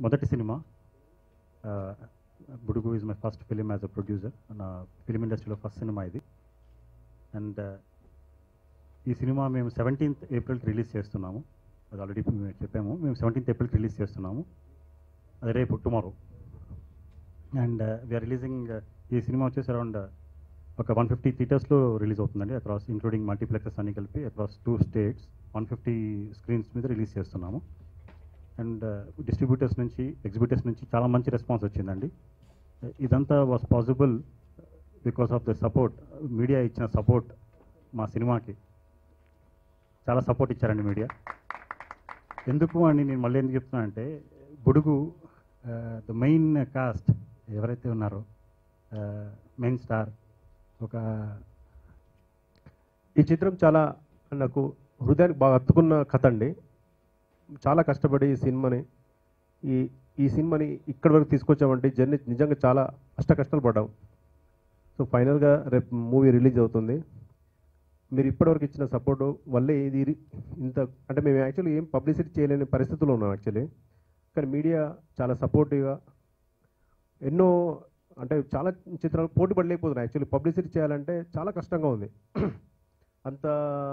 మొదటి cinema Budugu is my first film as a producer నా film ఇండస్ట్రీలో ఫస్ట్ సినిమా ఇది అండ్ ఈ సినిమా మేము సెవెంటీన్త్ ఏప్రిల్ రిలీజ్ చేస్తున్నాము అది ఆల్రెడీ మేము చెప్పాము మేము సెవెంటీన్త్ ఏప్రిల్ రిలీజ్ చేస్తున్నాము అది రేపు టుమారో అండ్ వీఆర్ రిలీజింగ్ ఈ సినిమా వచ్చేసి అరౌండ్ ఒక వన్ ఫిఫ్టీ థియేటర్స్లో రిలీజ్ అవుతుందండి అక్రాస్ ఇంక్లూడింగ్ మల్టీప్లెక్సెస్ అన్ని కలిపి across two states one fifty screens మీద రిలీజ్ చేస్తున్నాము అండ్ డిస్ట్రిబ్యూటర్స్ నుంచి ఎగ్జిబిటర్స్ నుంచి చాలా మంచి రెస్పాన్స్ వచ్చిందండి ఇదంతా was possible because of the support media ఇచ్చిన సపోర్ట్ మా సినిమాకి చాలా సపోర్ట్ ఇచ్చారండి మీడియా ఎందుకు అని నేను మళ్ళీ ఎందుకు చెప్తున్నా అంటే బుడుగు ద మెయిన్ కాస్ట్ ఎవరైతే ఉన్నారో మెయిన్ స్టార్ ఒక ఈ చిత్రం చాలా నాకు హృదయానికి బాగా హత్తుకున్న కథ అండి చాలా కష్టపడి ఈ సినిమాని ఈ ఈ సినిమాని ఇక్కడి వరకు తీసుకొచ్చామంటే ఈ జర్నీ నిజంగా చాలా అష్ట కష్టాలు పడ్డాం సో ఫైనల్గా రేపు మూవీ రిలీజ్ అవుతుంది మీరు ఇప్పటివరకు ఇచ్చిన సపోర్టు వల్లే ఇది రి- ఇంత అంటే మేము యాక్చువల్లీ ఏం పబ్లిసిటీ చేయలేని పరిస్థితుల్లో ఉన్నాం యాక్చువల్లీ కానీ మీడియా చాలా సపోర్టివ్గా ఎన్నో అంటే చాలా చిత్రాలు పోటీ పడలేకపోతున్నాయి యాక్చువల్లీ పబ్లిసిటీ చేయాలంటే చాలా కష్టంగా ఉంది అంత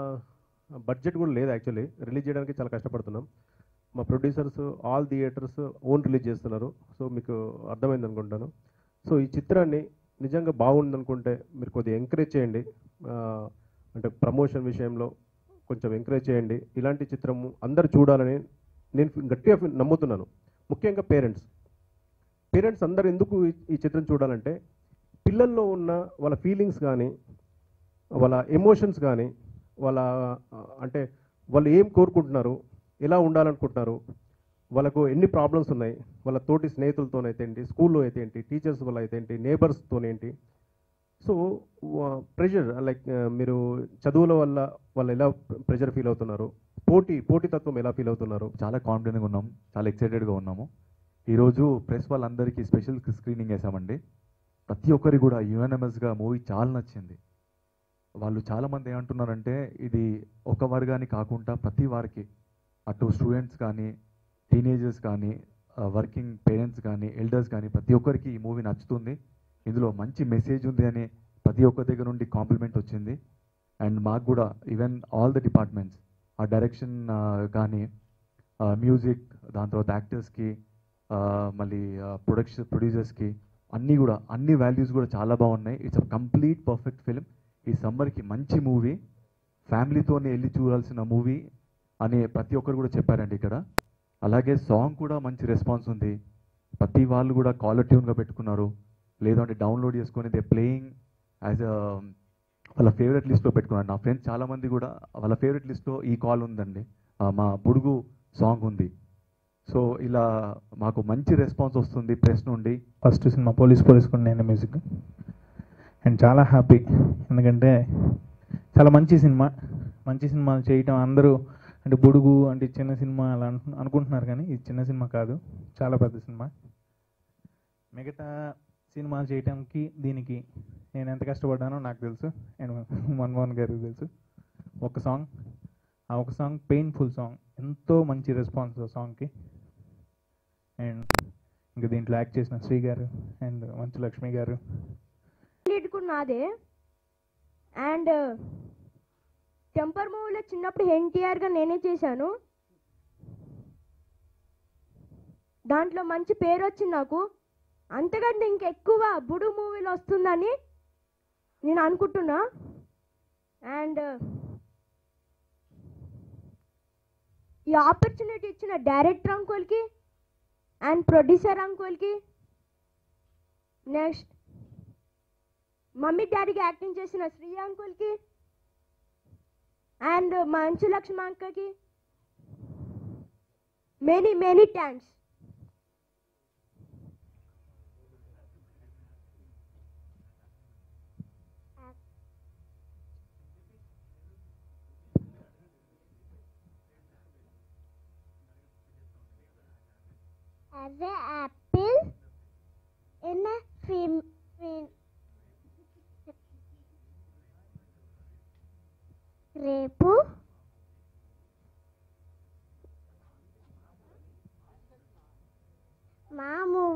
బడ్జెట్ కూడా లేదు యాక్చువల్లీ రిలీజ్ చేయడానికి చాలా కష్టపడుతున్నాం మా producers all theatres own release చేస్తున్నారు సో మీకు అర్థమైంది అనుకుంటాను సో ఈ చిత్రాన్ని నిజంగా బాగుంది అనుకుంటే మీరు కొద్దిగా ఎంకరేజ్ చేయండి ఆ, అంటే ప్రమోషన్ విషయంలో కొంచెం ఎంకరేజ్ చేయండి ఇలాంటి చిత్రము అందరు చూడాలని నేను గట్టిగా ఫీ- నమ్ముతున్నాను ముఖ్యంగా పేరెంట్స్ పేరెంట్స్ అందరు ఎందుకు ఈ- ఈ చిత్రం చూడాలంటే పిల్లల్లో ఉన్న వాళ్ళ ఫీలింగ్స్ కానీ వాళ్ళ ఎమోషన్స్ కానీ వాళ్ళ ఆ, అంటే వాళ్ళు ఏం కోరుకుంటున్నారు ఎలా ఉండాలనుకుంటున్నారు వాళ్ళకు ఎన్ని ప్రాబ్లమ్స్ ఉన్నాయి వాళ్ళ తోటి స్నేహితులతోనైతే ఏంటి స్కూల్లో అయితే ఏంటి టీచర్స్ వల్ల అయితే ఏంటి నేబర్స్తోనేంటి సో ప్రెషర్ లైక్ మీరు చదువుల వల్ల వాళ్ళు ఎలా ప్రెషర్ ఫీల్ అవుతున్నారు పోటీ పోటీతత్వం ఎలా ఫీల్ అవుతున్నారు చాలా కాన్ఫిడెంట్గా ఉన్నాం చాలా ఎక్సైటెడ్గా ఉన్నాము ఈరోజు ప్రెస్ వాళ్ళందరికీ స్పెషల్ స్క్రీనింగ్ వేసామండి ప్రతి ఒక్కరికి కూడా యుఎన్ఎంఎస్గా మూవీ చాలా నచ్చింది వాళ్ళు చాలామంది ఏమంటున్నారంటే ఇది ఒక వర్గాన్ని కాకుండా ప్రతి వారికి అటు స్టూడెంట్స్ కానీ టీనేజర్స్ కానీ వర్కింగ్ పేరెంట్స్ కానీ ఎల్డర్స్ కానీ ప్రతి ఒక్కరికి ఈ మూవీ నచ్చుతుంది ఇందులో మంచి మెసేజ్ ఉంది అని ప్రతి ఒక్క దగ్గర నుండి కాంప్లిమెంట్ వచ్చింది అండ్ మాకు కూడా ఈవెన్ ఆల్ ద డిపార్ట్మెంట్స్ ఆ డైరెక్షన్ కానీ మ్యూజిక్ దాని తర్వాత యాక్టర్స్కి మళ్ళీ ప్రొడక్షన్ ప్రొడ్యూసర్స్కి అన్నీ కూడా అన్ని వాల్యూస్ కూడా చాలా బాగున్నాయి it's a complete perfect film ఈ సమ్మర్కి మంచి మూవీ ఫ్యామిలీతోనే వెళ్ళి చూడాల్సిన మూవీ అని ప్రతి ఒక్కరు కూడా చెప్పారండి ఇక్కడ అలాగే సాంగ్ కూడా మంచి రెస్పాన్స్ ఉంది ప్రతి వాళ్ళు కూడా కాలర్ ట్యూన్గా పెట్టుకున్నారు లేదంటే డౌన్లోడ్ చేసుకొని దే ప్లేయింగ్ యాజ్ అ వాళ్ళ ఫేవరెట్ లిస్ట్లో పెట్టుకున్నారు నా ఫ్రెండ్స్ చాలామంది కూడా వాళ్ళ ఫేవరెట్ లిస్ట్లో ఈ కాల్ ఉందండి ఆ, మా బుడుగు సాంగ్ ఉంది సో ఇలా మాకు మంచి రెస్పాన్స్ వస్తుంది ప్రెస్ నుండి ఫస్ట్ సినిమా పోలీస్ పోలీస్ కూడా నేను మ్యూజిక్ అండ్ చాలా హ్యాపీ ఎందుకంటే చాలా మంచి సినిమా మంచి సినిమాలు చేయటం అందరూ అంటే బుడుగు అంటే చిన్న సినిమా అలా అను- అనుకుంటున్నారు కానీ ఇది చిన్న సినిమా కాదు చాలా పెద్ద సినిమా మిగతా సినిమాలు చేయటానికి దీనికి నేను ఎంత కష్టపడ్డానో నాకు తెలుసు అండ్ మన్మోహన్ గారికి తెలుసు ఒక సాంగ్ ఆ ఒక సాంగ్ పెయిన్ఫుల్ సాంగ్ ఎంతో మంచి రెస్పాన్స్ ఆ సాంగ్కి అండ్ ఇంకా దీంట్లో యాక్ట్ చేసిన శ్రీ గారు అండ్ మంచు లక్ష్మి గారు లీడ్ కూడా నాదే అండ్ టెంపర్ మూవీలో చిన్నప్పుడు ఎన్టీఆర్గా నేనే చేశాను దాంట్లో మంచి పేరు వచ్చింది నాకు అంతకంటే ఇంకెక్కువ బుడు మూవీలో వస్తుందని నేను అనుకుంటున్నా అండ్ ఈ ఆపర్చునిటీ ఇచ్చిన డైరెక్టర్ అంకుల్కి అండ్ ప్రొడ్యూసర్ అంకుల్కి నెక్స్ట్ మమ్మీ డాడీకి యాక్టింగ్ చేసిన శ్రీ అంకుల్కి అండ్ మంచు లక్ష్మి అంకకి many many thanks as an apple in a film. రేపు మాము